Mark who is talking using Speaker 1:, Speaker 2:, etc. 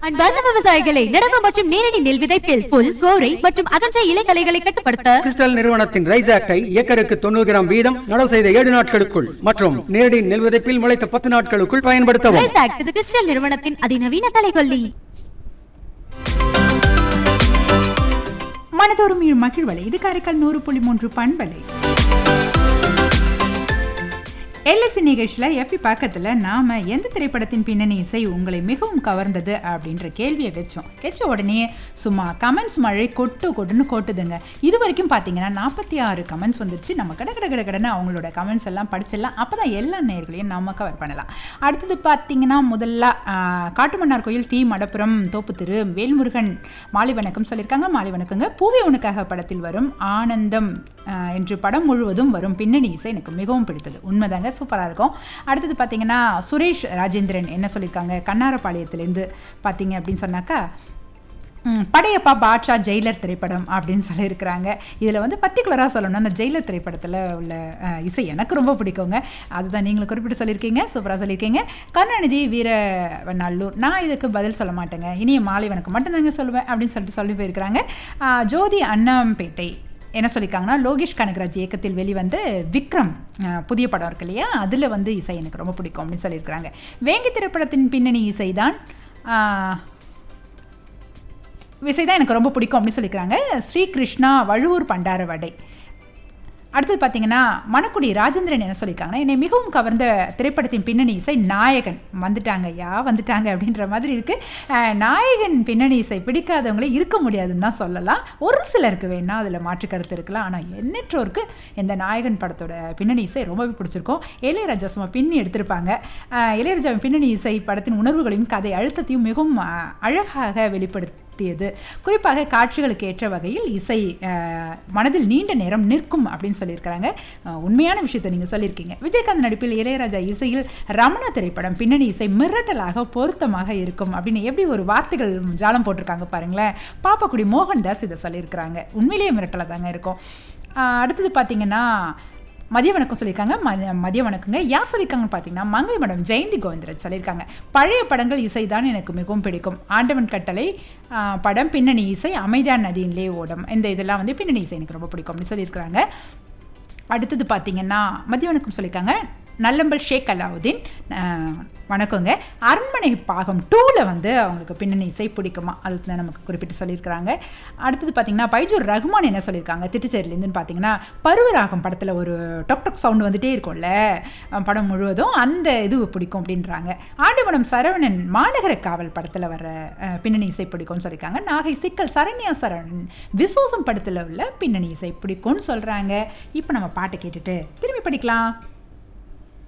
Speaker 1: அன்பார்ந்த விவசாயிகளை நடவு மற்றும் நேரடி நெல் விதைப்பில் புல் கோரை மற்றும் அகன்ற இலைகளைகளை கட்டுப்படுத்த
Speaker 2: கிறிஸ்டல் நிறுவனத்தின் ரைஸ் ஆக்டை ஏக்கருக்கு தொண்ணூறு கிராம் வீதம் நடவு செய்த ஏழு நாட்களுக்குள் மற்றும் நேரடி நெல் விதைப்பில் முளைத்த பத்து நாட்களுக்குள் பயன்படுத்தவும்
Speaker 1: ரைஸ் ஆக்ட் இது கிறிஸ்டல் நிறுவனத்தின் அதிநவீன கலைகொல்லி
Speaker 3: மனதோறும் இரு மகிழ்வலை இது காரைக்கால் நூறு புள்ளி மூன்று பண்பலை எல்எஸ்சி நிகழ்ச்சியில் எஃபி பக்கத்தில் நாம் எந்த திரைப்படத்தின் பின்னணி இசை உங்களை மிகவும் கவர்ந்தது அப்படின்ற கேள்வியை வச்சோம் வச்ச உடனே சும்மா கமெண்ட்ஸ் மழை கொட்டு கொட்டுன்னு கொட்டுதுங்க இது வரைக்கும் பார்த்தீங்கன்னா நாற்பத்தி ஆறு கமெண்ட்ஸ் வந்துருச்சு நம்ம கட கட கட கடன்னு அவங்களோட கமெண்ட்ஸ் எல்லாம் படிச்சிடலாம் அப்போ தான் எல்லா நேர்களையும் நம்ம கவர் பண்ணலாம் அடுத்தது பார்த்தீங்கன்னா முதல்ல ஆஹ், காட்டுமன்னார் கோயில் டி மடப்புரம் தோப்பு திரு வேல்முருகன் மாலை வணக்கம் சொல்லியிருக்காங்க மாலை வணக்கங்க பூவே உனக்காக படத்தில் வரும் ஆனந்தம் ஆஹ், என்று படம் முழுவதும் வரும் பின்னணி இசை எனக்கு மிகவும் பிடித்தது உண்மைதாங்க சூப்பராக இருக்கும் அடுத்தது பார்த்தீங்கன்னா சுரேஷ் ராஜேந்திரன் என்ன சொல்லியிருக்காங்க கண்ணாரப்பாளையத்துலேருந்து பார்த்தீங்க அப்படின்னு சொன்னாக்கா ம், படையப்பா பாட்ஷா ஜெயிலர் திரைப்படம் அப்படின்னு சொல்லியிருக்கிறாங்க இதில் வந்து பர்டிகுலராக சொல்லணும்னா அந்த ஜெயிலர் திரைப்படத்தில் உள்ள அஹ், இசை எனக்கு ரொம்ப பிடிக்குங்க அதுதான் நீங்களும் குறிப்பிட்டு சொல்லியிருக்கீங்க சூப்பராக சொல்லியிருக்கீங்க கருணாநிதி வீரவநல்லூர் நான் இதுக்கு பதில் சொல்ல மாட்டேங்க இனிய மாலை வணக்கம் மட்டும்தாங்க சொல்லுவேன் அப்படின்னு சொல்லிட்டு சொல்லி போயிருக்கிறாங்க அஹ், ஜோதி அண்ணாம்பேட்டை என்ன சொல்லியிருக்காங்கன்னா லோகேஷ் கனகராஜ் இயக்கத்தில் வெளிவந்து விக்ரம் அஹ், புதிய படம் இருக்கு இல்லையா அதில் வந்து இசை எனக்கு ரொம்ப பிடிக்கும் அப்படின்னு சொல்லியிருக்கிறாங்க வேங்கி திரைப்படத்தின் பின்னணி இசைதான் ஆஹ், இசை தான் எனக்கு ரொம்ப பிடிக்கும் அப்படின்னு சொல்லியிருக்காங்க ஸ்ரீகிருஷ்ணா வழுவூர் பண்டார வடை அடுத்தது பார்த்தீங்கன்னா மணக்குடி ராஜேந்திரன் என்ன சொல்லியிருக்காங்கன்னா என்னை மிகவும் கவர்ந்த திரைப்படத்தின் பின்னணி இசை நாயகன் வந்துட்டாங்க யா வந்துட்டாங்க அப்படின்ற மாதிரி இருக்கு அஹ், நாயகன் பின்னணி இசை பிடிக்காதவங்களே இருக்க முடியாதுன்னு தான் சொல்லலாம் ஒரு சிலருக்கு வேணா அதில் மாற்று கருத்து இருக்கலாம் ஆனால் எண்ணற்றோருக்கு இந்த நாயகன் படத்தோட பின்னணி இசை ரொம்பவே பிடிச்சிருக்கும் இளையராஜா சும்மா பின்னி எடுத்திருப்பாங்க அஹ், இளையராஜாவின் பின்னணி இசை படத்தின் உணர்வுகளையும் கதை அழுத்தத்தையும் மிகவும் அஹ், அழகாக வெளிப்படுத்தியது குறிப்பாக காட்சிகளுக்கு ஏற்ற வகையில் இசை அஹ், மனதில் நீண்ட நேரம் நிற்கும் அப்படின்னு சொல்லியிருக்கிறாங்க அஹ், உண்மையான விஷயத்தை நீங்கள் சொல்லியிருக்கீங்க விஜயகாந்த் நடிப்பில் இளையராஜா இசையில் ரமண திரைப்படம் பின்னணி இசை மிரட்டலாக பொருத்தமாக இருக்கும் அப்படின்னு எப்படி ஒரு வார்த்தைகள் ஜாலம் போட்டிருக்காங்க பாருங்களேன் பாப்பாக்குடி மோகன்தாஸ் இதை சொல்லியிருக்கிறாங்க உண்மையிலேயே மிரட்டலாக தாங்க இருக்கும் அஹ், அடுத்தது பார்த்தீங்கன்னா மதிய வணக்கம் சொல்லியிருக்காங்க மதிய மதிய வணக்கங்க யார் சொல்லியிருக்காங்கன்னு பார்த்தீங்கன்னா மங்கை மேடம் ஜெயந்தி கோவிந்தராஜ் சொல்லியிருக்காங்க பழைய படங்கள் இசை தான் எனக்கு மிகவும் பிடிக்கும் ஆண்டவன் கட்டளை ஆ, படம் பின்னணி இசை அமைதியான நதியின்லே ஓடும் இந்த இதெல்லாம் வந்து பின்னணி இசை எனக்கு ரொம்ப பிடிக்கும் அப்படின்னு சொல்லியிருக்கிறாங்க அடுத்தது பார்த்தீங்கன்னா மதிய வணக்கம் சொல்லியிருக்காங்க நல்லம்பல் ஷேக் அலாவுதீன் அஹ், வணக்கங்க அரண்மனை பாகம் டூவில் வந்து அவங்களுக்கு பின்னணி இசை பிடிக்குமா அது தான் நமக்கு குறிப்பிட்டு சொல்லியிருக்கிறாங்க அடுத்தது பார்த்தீங்கன்னா பைஜூர் ரகுமான் என்ன சொல்லியிருக்காங்க திட்டுச்சேரிலேருந்துன்னு பார்த்தீங்கன்னா பருவராகம் படத்தில் ஒரு டொக் டொக் சவுண்டு வந்துட்டே இருக்கும்ல அஹ், படம் முழுவதும் அந்த இது பிடிக்கும் அப்படின்றாங்க ஆண்டிமடம் சரவணன் மாநகர காவல் படத்தில் வர அஹ், பின்னணி இசை பிடிக்கும்னு சொல்லியிருக்காங்க நாகை சிக்கல் சரண்யா சரவணன் விஸ்வாசம் படத்தில் உள்ள பின்னணி இசை பிடிக்கும்னு சொல்கிறாங்க இப்போ நம்ம பாட்டை கேட்டுட்டு திரும்பி படிக்கலாம்